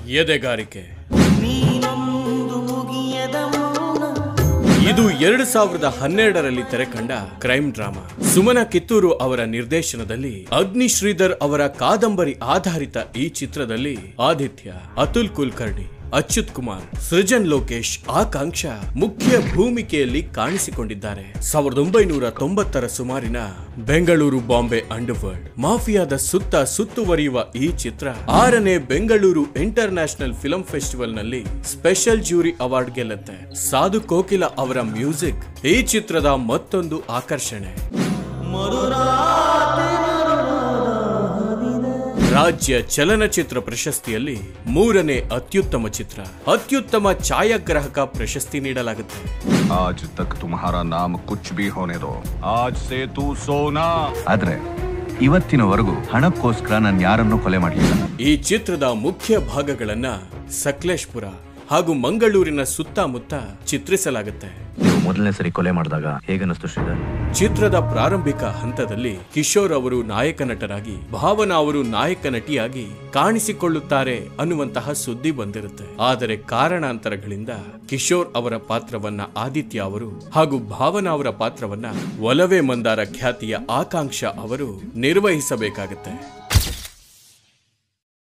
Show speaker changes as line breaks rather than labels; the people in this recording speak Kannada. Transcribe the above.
ಎದೆಗಾರಿಕೆ ಇದು ಎರಡು ಸಾವಿರದ ಹನ್ನೆರಡರಲ್ಲಿ ತೆರೆಕಂಡ ಕ್ರೈಮ್ ಡ್ರಾಮಾ ಸುಮನ ಕಿತ್ತೂರು ಅವರ ನಿರ್ದೇಶನದಲ್ಲಿ ಅಗ್ನಿ ಶ್ರೀಧರ್ ಅವರ ಕಾದಂಬರಿ ಆಧಾರಿತ ಈ ಚಿತ್ರದಲ್ಲಿ ಆದಿತ್ಯ ಅತುಲ್ ಕುಲಕರ್ಣಿ ಅಚ್ಯುತ್ ಕುಮಾರ್ ಸೃಜನ್ ಲೋಕೇಶ್ ಆಕಾಂಕ್ಷ ಮುಖ್ಯ ಭೂಮಿಕೆಯಲ್ಲಿ ಕಾಣಿಸಿಕೊಂಡಿದ್ದಾರೆ ಸಾವಿರದ ಒಂಬೈನೂರ ತೊಂಬತ್ತರ ಸುಮಾರಿನ ಬೆಂಗಳೂರು ಬಾಂಬೆ ಅಂಡರ್ವರ್ಲ್ಡ್ ಮಾಫಿಯಾದ ಸುತ್ತ ಸುತ್ತುವರಿಯುವ ಈ ಚಿತ್ರ ಆರನೇ Bengaluru international film festival ನಲ್ಲಿ ಸ್ಪೆಷಲ್ ಜ್ಯೂರಿ ಅವಾರ್ಡ್ ಗೆಲ್ಲುತ್ತೆ ಸಾಧು ಕೋಕಿಲ ಅವರ ಮ್ಯೂಸಿಕ್ ಈ ಚಿತ್ರದ ಮತ್ತೊಂದು ಆಕರ್ಷಣೆ ರಾಜ್ಯ ಚಲನಚಿತ್ರ ಪ್ರಶಸ್ತಿಯಲ್ಲಿ ಮೂರನೇ ಅತ್ಯುತ್ತಮ ಚಿತ್ರ ಅತ್ಯುತ್ತಮ ಛಾಯಾಗ್ರಾಹಕ ಪ್ರಶಸ್ತಿ ನೀಡಲಾಗುತ್ತೆ
आज तक तुम्हारा नाम कुछ भी होने दो आज से तू सोना
ಆದ್ರೆ ಇವತ್ತಿನವರೆಗೂ ಹಣಕ್ಕೋಸ್ಕರ ನಾನು ಯಾರನ್ನೂ ಕೊಲೆ ಮಾಡಲಿಲ್ಲ
ಈ ಚಿತ್ರದ ಮುಖ್ಯ ಭಾಗಗಳನ್ನ ಸಕಲೇಶ್ಪುರ ಹಾಗೂ ಮಂಗಳೂರಿನ ಸುತ್ತಮುತ್ತ ಚಿತ್ರಿಸಲಾಗುತ್ತೆ
ನೀವು ಮೊದಲನೇ ಸರಿ ಕೊಲೆ ಮಾಡಿದಾಗ ಹೇಗನ್ನಿಸ್ತು ಶ್ರೀಧರ್
ಚಿತ್ರದ ಪ್ರಾರಂಭಿಕ ಹಂತದಲ್ಲಿ ಕಿಶೋರ್ ಅವರು ನಾಯಕ ನಟರಾಗಿ ಭಾವನಾ ಅವರು ನಾಯಕ ನಟಿಯಾಗಿ ಕಾಣಿಸಿಕೊಳ್ಳುತ್ತಾರೆ ಅನ್ನುವಂತಹ ಸುದ್ದಿ ಬಂದಿರುತ್ತೆ ಆದರೆ ಕಾರಣಾಂತರಗಳಿಂದ ಕಿಶೋರ್ ಅವರ ಪಾತ್ರವನ್ನ ಆದಿತ್ಯ ಅವರು ಹಾಗೂ ಭಾವನಾ ಅವರ ಪಾತ್ರವನ್ನ ಒಲವೇ ಮಂದಾರ ಖ್ಯಾತಿಯ ಆಕಾಂಕ್ಷ ಅವರು ನಿರ್ವಹಿಸಬೇಕಾಗುತ್ತೆ